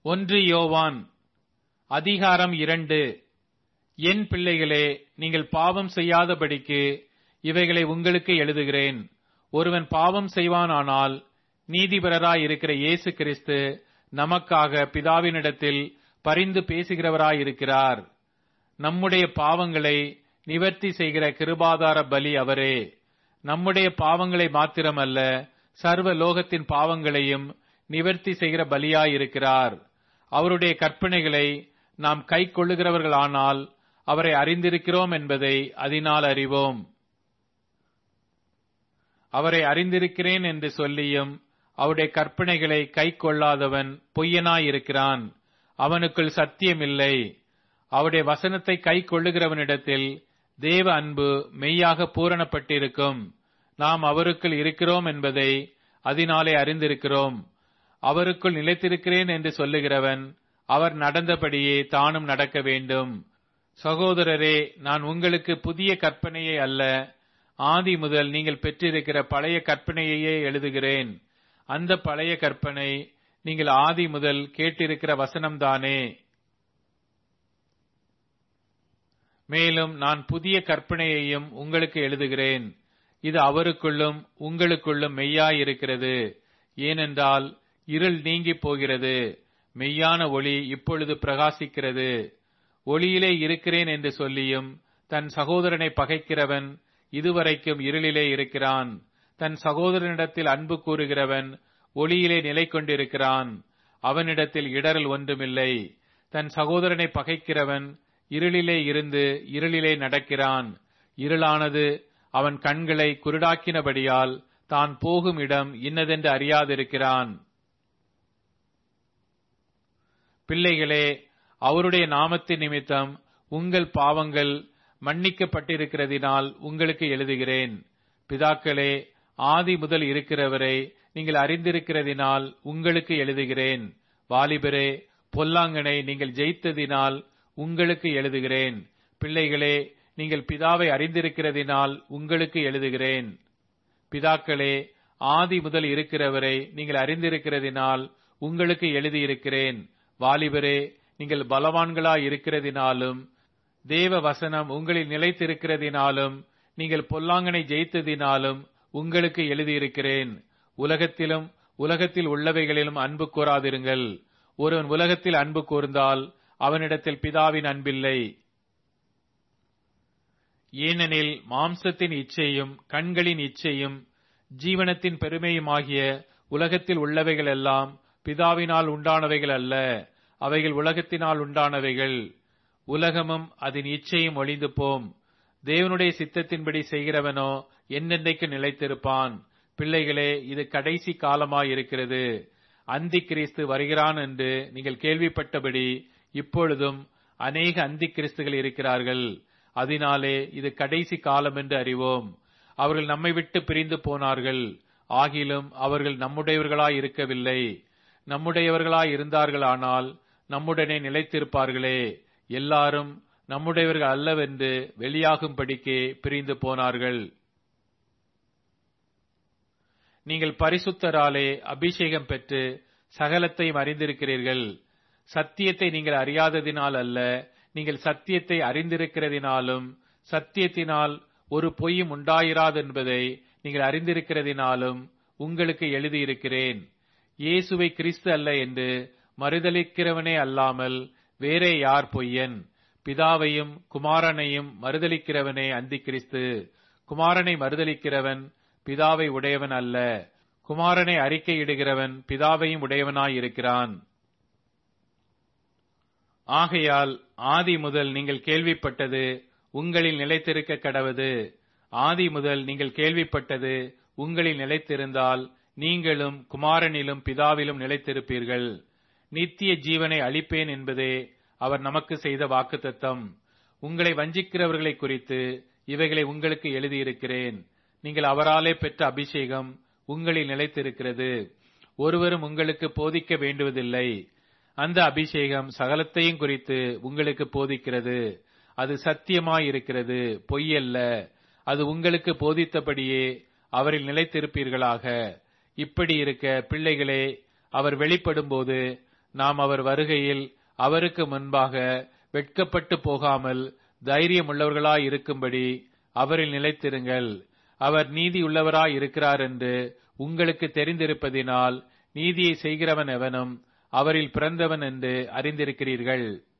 ஒன்று யோவான் அதிகாரம் இரண்டு என் பிள்ளைகளே நீங்கள் பாவம் செய்யாதபடிக்கு இவைகளை உங்களுக்கு எழுதுகிறேன் ஒருவன் பாவம் செய்வானானால் நீதிபரராய் இருக்கிற இயேசு கிறிஸ்து நமக்காக பிதாவினிடத்தில் பரிந்து பேசுகிறவராயிருக்கிறார் நம்முடைய பாவங்களை நிவர்த்தி செய்கிற கிருபாதார பலி அவரே நம்முடைய பாவங்களை மாத்திரமல்ல சர்வ லோகத்தின் பாவங்களையும் நிவர்த்தி செய்கிற பலியாயிருக்கிறார் அவருடைய கற்பனைகளை நாம் கை கொள்ளுகிறவர்களானால் அவரை அறிந்திருக்கிறோம் என்பதை அதனால் அறிவோம் அவரை அறிந்திருக்கிறேன் என்று சொல்லியும் அவருடைய கற்பனைகளை கை கொள்ளாதவன் பொய்யனாயிருக்கிறான் அவனுக்குள் சத்தியமில்லை அவருடைய வசனத்தை கை கொள்ளுகிறவனிடத்தில் தேவ அன்பு மெய்யாக பூரணப்பட்டிருக்கும் நாம் அவருக்குள் இருக்கிறோம் என்பதை அதனாலே அறிந்திருக்கிறோம் அவருக்குள் நிலைத்திருக்கிறேன் என்று சொல்லுகிறவன் அவர் நடந்தபடியே தானும் நடக்க வேண்டும் சகோதரரே நான் உங்களுக்கு புதிய கற்பனையை அல்ல ஆதி முதல் நீங்கள் பெற்றிருக்கிற பழைய கற்பனையையே எழுதுகிறேன் அந்த பழைய கற்பனை நீங்கள் ஆதி முதல் கேட்டிருக்கிற வசனம்தானே மேலும் நான் புதிய கற்பனையையும் உங்களுக்கு எழுதுகிறேன் இது அவருக்குள்ளும் உங்களுக்குள்ளும் மெய்யாயிருக்கிறது ஏனென்றால் இருள் நீங்கி போகிறது மெய்யான ஒளி இப்பொழுது பிரகாசிக்கிறது ஒளியிலே இருக்கிறேன் என்று சொல்லியும் தன் சகோதரனை பகைக்கிறவன் இதுவரைக்கும் இருளிலே இருக்கிறான் தன் சகோதரனிடத்தில் அன்பு கூறுகிறவன் ஒளியிலே நிலை கொண்டிருக்கிறான் அவனிடத்தில் இடரல் ஒன்றுமில்லை தன் சகோதரனை பகைக்கிறவன் இருளிலே இருந்து இருளிலே நடக்கிறான் இருளானது அவன் கண்களை குருடாக்கினபடியால் தான் போகும் இடம் இன்னதென்று அறியாதிருக்கிறான் பிள்ளைகளே அவருடைய நாமத்தின் நிமித்தம் உங்கள் பாவங்கள் மன்னிக்கப்பட்டிருக்கிறதினால் உங்களுக்கு எழுதுகிறேன் பிதாக்களே ஆதி முதல் இருக்கிறவரை நீங்கள் அறிந்திருக்கிறதினால் உங்களுக்கு எழுதுகிறேன் வாலிபரே பொல்லாங்கனை நீங்கள் ஜெயித்ததினால் உங்களுக்கு எழுதுகிறேன் பிள்ளைகளே நீங்கள் பிதாவை அறிந்திருக்கிறதினால் உங்களுக்கு எழுதுகிறேன் பிதாக்களே ஆதி முதல் இருக்கிறவரை நீங்கள் அறிந்திருக்கிறதினால் உங்களுக்கு எழுதியிருக்கிறேன் வாலிபரே நீங்கள் பலவான்களாய் இருக்கிறதினாலும் தேவ வசனம் உங்களில் நிலைத்திருக்கிறதினாலும் நீங்கள் பொல்லாங்கனை ஜெயித்ததினாலும் உங்களுக்கு எழுதியிருக்கிறேன் உலகத்திலும் உலகத்தில் உள்ளவைகளிலும் அன்பு கூறாதிருங்கள் ஒருவன் உலகத்தில் அன்பு கூர்ந்தால் அவனிடத்தில் பிதாவின் அன்பில்லை ஏனெனில் மாம்சத்தின் இச்சையும் கண்களின் இச்சையும் ஜீவனத்தின் பெருமையுமாகிய உலகத்தில் உள்ளவைகள் எல்லாம் பிதாவினால் உண்டானவைகள் அல்ல அவைகள் உலகத்தினால் உண்டானவைகள் உலகமும் அதன் இச்சையும் ஒளிந்து போம் தேவனுடைய சித்தத்தின்படி செய்கிறவனோ என்னென்றைக்கு நிலைத்திருப்பான் பிள்ளைகளே இது கடைசி காலமாயிருக்கிறது அந்தி கிறிஸ்து வருகிறான் என்று நீங்கள் கேள்விப்பட்டபடி இப்பொழுதும் அநேக அந்தி கிறிஸ்துகள் இருக்கிறார்கள் அதனாலே இது கடைசி காலம் என்று அறிவோம் அவர்கள் நம்மை விட்டு பிரிந்து போனார்கள் ஆகிலும் அவர்கள் நம்முடையவர்களாய் இருக்கவில்லை நம்முடையவர்களாய் இருந்தார்களானால் நம்முடனே நிலைத்திருப்பார்களே எல்லாரும் நம்முடையவர்கள் அல்லவென்று வெளியாகும்படிக்கே பிரிந்து போனார்கள் நீங்கள் பரிசுத்தராலே அபிஷேகம் பெற்று சகலத்தையும் அறிந்திருக்கிறீர்கள் சத்தியத்தை நீங்கள் அறியாததினால் அல்ல நீங்கள் சத்தியத்தை அறிந்திருக்கிறதினாலும் சத்தியத்தினால் ஒரு பொய்யும் உண்டாயிராதென்பதை நீங்கள் அறிந்திருக்கிறதினாலும் உங்களுக்கு எழுதியிருக்கிறேன் இயேசுவை கிறிஸ்து அல்ல என்று மறுதலிக்கிறவனே அல்லாமல் வேறே யார் பொய்யன் பிதாவையும் குமாரனையும் மறுதலிக்கிறவனே அந்தி கிறிஸ்து குமாரனை மறுதலிக்கிறவன் பிதாவை உடையவன் அல்ல குமாரனை அறிக்கையிடுகிறவன் பிதாவையும் உடையவனாயிருக்கிறான் ஆகையால் ஆதி முதல் நீங்கள் கேள்விப்பட்டது உங்களில் நிலைத்திருக்க கடவது ஆதி முதல் நீங்கள் கேள்விப்பட்டது உங்களில் நிலைத்திருந்தால் நீங்களும் குமாரனிலும் பிதாவிலும் நிலைத்திருப்பீர்கள் நித்திய ஜீவனை அளிப்பேன் என்பதே அவர் நமக்கு செய்த வாக்குத்தத்தம் உங்களை வஞ்சிக்கிறவர்களை குறித்து இவைகளை உங்களுக்கு எழுதியிருக்கிறேன் நீங்கள் அவராலே பெற்ற அபிஷேகம் உங்களில் நிலைத்திருக்கிறது ஒருவரும் உங்களுக்கு போதிக்க வேண்டுவதில்லை அந்த அபிஷேகம் சகலத்தையும் குறித்து உங்களுக்கு போதிக்கிறது அது சத்தியமாயிருக்கிறது பொய்யல்ல அது உங்களுக்கு போதித்தபடியே அவரில் நிலைத்திருப்பீர்களாக இப்படி இருக்க பிள்ளைகளே அவர் வெளிப்படும்போது நாம் அவர் வருகையில் அவருக்கு முன்பாக வெட்கப்பட்டு போகாமல் தைரியமுள்ளவர்களாய் இருக்கும்படி அவரில் நிலைத்திருங்கள் அவர் நீதியுள்ளவராய் இருக்கிறார் என்று உங்களுக்கு தெரிந்திருப்பதினால் நீதியை செய்கிறவன் எவனும் அவரில் பிறந்தவன் என்று அறிந்திருக்கிறீர்கள்